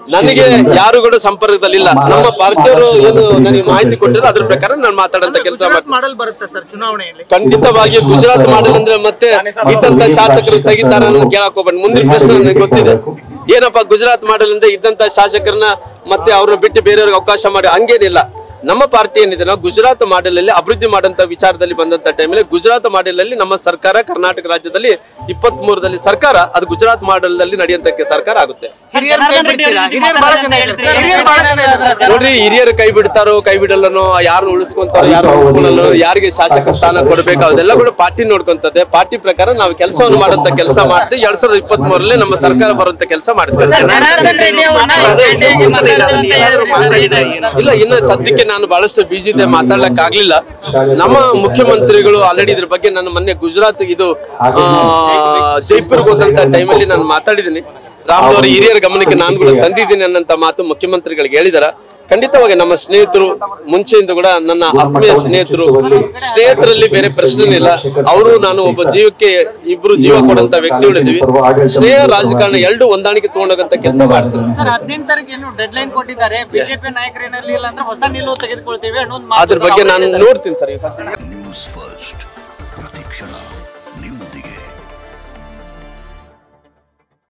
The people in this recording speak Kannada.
ನನಗೆ ಯಾರು ಕೂಡ ಸಂಪರ್ಕದಲ್ಲಿಲ್ಲ ನಮ್ಮ ಪಾರ್ಟಿಯವರು ಏನು ನನಗೆ ಮಾಹಿತಿ ಕೊಟ್ಟಿರೋ ಅದ್ರ ಪ್ರಕಾರ ನಾನು ಮಾತಾಡಂತ ಕೆಲಸ ಗುಜರಾತ್ ಮಾಡ್ತೀನಿ ಮಾಡಲ್ ಬರುತ್ತೆ ಸರ್ ಚುನಾವಣೆಯಲ್ಲಿ ಖಂಡಿತವಾಗಿ ಗುಜರಾತ್ ಮಾಡಲ್ ಅಂದ್ರೆ ಮತ್ತೆ ಇದ್ದಂತ ಶಾಸಕರು ತೆಗಿತಾರೆ ಅನ್ನೋದು ಕೇಳಕ್ ಹೋಗ್ಬೇಡಿ ಮುಂದಿನ ಪ್ರಶ್ನೆ ನನಗೆ ಗೊತ್ತಿದೆ ಏನಪ್ಪಾ ಗುಜರಾತ್ ಮಾಡಲ್ ಅಂದ್ರೆ ಇದ್ದಂತ ಶಾಸಕರನ್ನ ಮತ್ತೆ ಅವ್ರನ್ನ ಬಿಟ್ಟು ಬೇರೆಯವ್ರಿಗೆ ಅವಕಾಶ ಮಾಡಿ ಹಂಗೇನಿಲ್ಲ ನಮ್ಮ ಪಾರ್ಟಿ ಏನಿದೆ ನಾವು ಗುಜರಾತ್ ಮಾಡೆಲ್ ಅಲ್ಲಿ ಅಭಿವೃದ್ಧಿ ಮಾಡಂತ ವಿಚಾರದಲ್ಲಿ ಬಂದಂತ ಟೈಮಲ್ಲಿ ಗುಜರಾತ್ ಮಾಡೆಲ್ ಅಲ್ಲಿ ನಮ್ಮ ಸರ್ಕಾರ ಕರ್ನಾಟಕ ರಾಜ್ಯದಲ್ಲಿ ಇಪ್ಪತ್ತ್ ಮೂರದಲ್ಲಿ ಸರ್ಕಾರ ಅದು ಗುಜರಾತ್ ಮಾಡೆಲ್ ನಲ್ಲಿ ನಡೆಯುವಂತಕ್ಕೆ ಸರ್ಕಾರ ಆಗುತ್ತೆ ಹಿರಿಯರು ಕೈ ಬಿಡ್ತೀರಾ? ಹಿರಿಯರು ಬಹಳ ಜನ ಇದ್ದಾರೆ ಸರ್. ಹಿರಿಯರು ಬಹಳ ಜನ ಇದ್ದಾರೆ ಸರ್. ನೋಡ್ರಿ ಹಿರಿಯರು ಕೈ ಬಿಡ್ತಾರೋ ಕೈ ಬಿಡಲ್ಲನೋ ಯಾರು ಉಳಿಸ್ಕೊಂತಾರೋ ಯಾರು ಉಳಿಸ್ಕೊಳ್ಳಲ್ಲೋ ಯಾರಿಗೆ ಶಾಸಕ ಸ್ಥಾನ ಕೊಡ್ಬೇಕು ಅದೆಲ್ಲ ಕೂಡ ಪಾರ್ಟಿ ನೋಡ್ಕೊಂತದೆ ಪಾರ್ಟಿ ಪ್ರಕಾರ ನಾವು ಕೆಲಸವನ್ನು ಮಾಡುವಂತ ಕೆಲಸ ಮಾಡ್ತೀವಿ ಎರಡ್ ಸಾವಿರದ ಇಪ್ಪತ್ತ್ ಮೂರರಲ್ಲಿ ನಮ್ಮ ಸರ್ಕಾರ ಬರುವಂತ ಕೆಲಸ ಮಾಡ್ತೀವಿ ಜನಾರ್ದನ್ ರೆಡ್ಡಿ ಅವ್ರನ್ನ ಭೇಟಿಯಾಗಿ ಮಾತಾಡೋದು ಅಂತ ಹೇಳಿದ್ದಾರೆ. ಇಲ್ಲ ಇನ್ನು ಸದ್ಯಕ್ಕೆ ನಾನು ಬಹಳಷ್ಟು ಬಿಜಿ ಇದೆ ಮಾತಾಡ್ಲಕ್ ಆಗ್ಲಿಲ್ಲ ನಮ್ಮ ಮುಖ್ಯಮಂತ್ರಿಗಳು ಆಲ್ರೆಡಿ ಇದ್ರ ಬಗ್ಗೆ ನಾನು ಮೊನ್ನೆ ಗುಜರಾತ್ ಇದು ಜೈಪುರ್ಗೆ ಹೋದಂತ ಟೈಮಲ್ಲಿ ನಾನು ಮಾತಾಡಿದ್ದೀನಿ ರಾಮ್ನವರ ಹಿರಿಯರ ಗಮನಕ್ಕೆ ನಾನು ಕೂಡ ತಂದಿದ್ದೀನಿ ಅನ್ನಂತ ಮಾತು ಮುಖ್ಯಮಂತ್ರಿಗಳಿಗೆ ಹೇಳಿದಾರ ಖಂಡಿತವಾಗಿ ನಮ್ಮ ಸ್ನೇಹಿತರು ಮುಂಚೆಯಿಂದ ಕೂಡ ನನ್ನ ಆತ್ಮೀಯ ಸ್ನೇಹಿತರು ಸ್ನೇಹಿತರಲ್ಲಿ ಬೇರೆ ಪ್ರಶ್ನೆ ಇಲ್ಲ ಅವರು ನಾನು ಒಬ್ಬ ಜೀವಕ್ಕೆ ಇಬ್ರು ಜೀವ ಕೊಡಂತ ವ್ಯಕ್ತಿಗಳಿದ್ದೀವಿ ಸ್ನೇಹ ರಾಜಕಾರಣ ಎರಡು ಹೊಂದಾಣಿಕೆ ತಗೊಂಡೋಗಂತ ಕೆಲಸ ಮಾಡ್ತೀನಿ ಸರ್ ಹದಿನೆಂಟು ತಾರೀಕು ಏನು ಡೆಡ್ ಲೈನ್ ಕೊಟ್ಟಿದ್ದಾರೆ ಬಿಜೆಪಿ ನಾಯಕರು ಏನಿರಲಿಲ್ಲ ಅಂದ್ರೆ ಹೊಸ ನಿಲುವು ತೆಗೆದುಕೊಳ್ತೀವಿ ಅನ್ನೋ ಒಂದು ಮಾತು ಅದ್ರ ಬಗ್ಗೆ ನಾನು ನೋಡ್ತೀನಿ ಸರ್ ಈಗ ನ್ಯೂಸ್ ಫಸ್ಟ್ ಪ್ರತಿಕ್ಷಣ